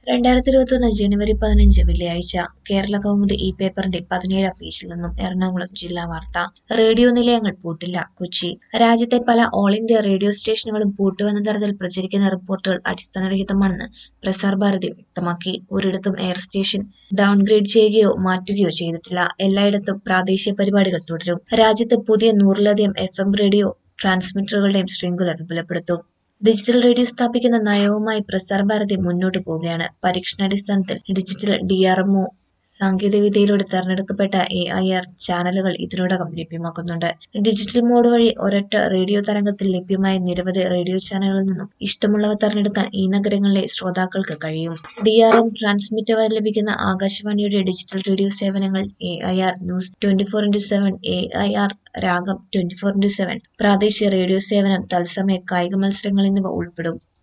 രണ്ടായിരത്തി ഇരുപത്തൊന്ന് ജനുവരി പതിനഞ്ച് വെള്ളിയാഴ്ച കേരള കൗമുദി ഈ പേപ്പറിന്റെ പതിനേഴാം പേജിൽ നിന്നും എറണാകുളം ജില്ലാ വാർത്ത റേഡിയോ നിലയങ്ങൾ പൂട്ടില്ല കൊച്ചി രാജ്യത്തെ പല ഓൾ ഇന്ത്യ റേഡിയോ സ്റ്റേഷനുകളും പൂട്ടുവെന്ന തരത്തിൽ പ്രചരിക്കുന്ന റിപ്പോർട്ടുകൾ അടിസ്ഥാനരഹിതമാണെന്ന് പ്രസാർ ഭാരതി വ്യക്തമാക്കി ഒരിടത്തും എയർ സ്റ്റേഷൻ ഡൗൺഗ്രേഡ് ചെയ്യുകയോ മാറ്റുകയോ ചെയ്തിട്ടില്ല എല്ലായിടത്തും പ്രാദേശിക പരിപാടികൾ തുടരും രാജ്യത്ത് പുതിയ നൂറിലധികം എഫ് എം റേഡിയോ ട്രാൻസ്മിറ്ററുകളുടെയും ശൃംഖല വിപുലപ്പെടുത്തും ഡിജിറ്റൽ റേഡിയോ സ്ഥാപിക്കുന്ന നയവുമായി പ്രസാർ ഭാരതി മുന്നോട്ട് പോവുകയാണ് പരീക്ഷണാടിസ്ഥാനത്തിൽ ഡിജിറ്റൽ ഡി ആർ എം ഒ സാങ്കേതികവിദ്യയിലൂടെ തെരഞ്ഞെടുക്കപ്പെട്ട എ ഐ ആർ ചാനലുകൾ ഇതിനോടകം ലഭ്യമാക്കുന്നുണ്ട് ഡിജിറ്റൽ മോഡ് വഴി ഒരൊറ്റ റേഡിയോ തരംഗത്തിൽ ലഭ്യമായ നിരവധി റേഡിയോ ചാനലുകളിൽ നിന്നും ഇഷ്ടമുള്ളവ തെരഞ്ഞെടുക്കാൻ ഈ നഗരങ്ങളിലെ ശ്രോതാക്കൾക്ക് കഴിയും ഡി ആർ എം ട്രാൻസ്മിറ്റർ വഴി ലഭിക്കുന്ന ആകാശവാണിയുടെ ഡിജിറ്റൽ റേഡിയോ സേവനങ്ങൾ A I R news twenty four into seven A I R രാഗം ട്വന്റി ഫോർ ഇന്റു സെവൻ പ്രാദേശിക റേഡിയോ സേവനം തത്സമയ കായിക മത്സരങ്ങൾ എന്നിവ ഉൾപ്പെടും